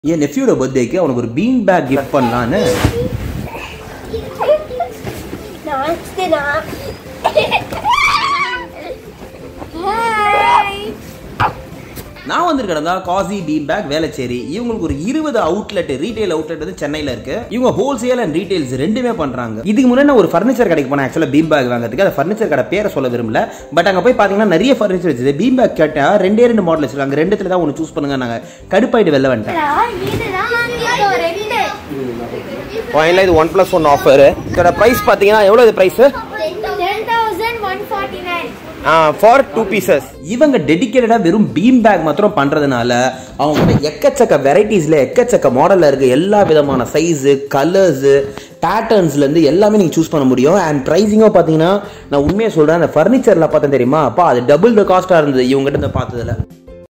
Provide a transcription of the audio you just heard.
என் நெஃப்யூட பர்த்டேக்கு அவனுக்கு ஒரு பீன் பேக் கிஃப்ட் பண்ணலான்னு நான் வந்திருக்கிறதா காசி பீன் பேக் வேலைச்சேரி இவங்களுக்கு ஒரு இருபது அவுட்லெட் ரீட்டைல் அவுட்லெட் வந்து சென்னையில் இருக்கு இவங்க ஹோல்சேல் அண்ட் ரீட்டைல்ஸ் ரெண்டுமே பண்றாங்க இதுக்கு முன்னாடி நான் ஒரு ஃபர்னிச்சர் கடைக்கு போனேன் ஆக்சுவலாக பீம் பேக் வாங்குறதுக்கு அந்த ஃபர்னிச்சர் கடை பேரை சொல்ல விரும்பல பட் அங்கே போய் பார்த்தீங்கன்னா நிறைய ஃபர்னிச்சர் வச்சுது பீம் பேக் கேட்டால் ரெண்டே ரெண்டு மாடல் வச்சிருக்காங்க ரெண்டுத்துல தான் ஒன்று சூஸ் பண்ணுங்க நாங்கள் கடுப்பாயிட்டு வெளில வந்துட்டேன் ஃபைனலாக இது ஒன் ப்ளஸ் ஒன் ஆஃபர் இதோட ப்ரைஸ் பார்த்தீங்கன்னா எவ்வளோ இது ப்ரைஸ் ஃபார் டூ பீசஸ் இவங்க டெடிக்கேட்டடாக வெறும் பீம் பேக் மாத்திரம் பண்ணுறதுனால அவங்களோட எக்கச்சக்க வெரைட்டிஸில் எக்கச்சக்க மாடலில் இருக்க எல்லா விதமான சைஸு கலர்ஸு பேட்டர்ன்ஸ்லேருந்து எல்லாமே நீங்கள் சூஸ் பண்ண முடியும் அண்ட் ப்ரைஸிங்கும் பார்த்தீங்கன்னா நான் உண்மையாக சொல்கிறேன் அந்த ஃபர்னிச்சரில் பார்த்தேன் தெரியுமா அப்பா அது டபுள் த காஸ்ட்டாக இருந்தது இவங்ககிட்ட இந்த பார்த்ததில்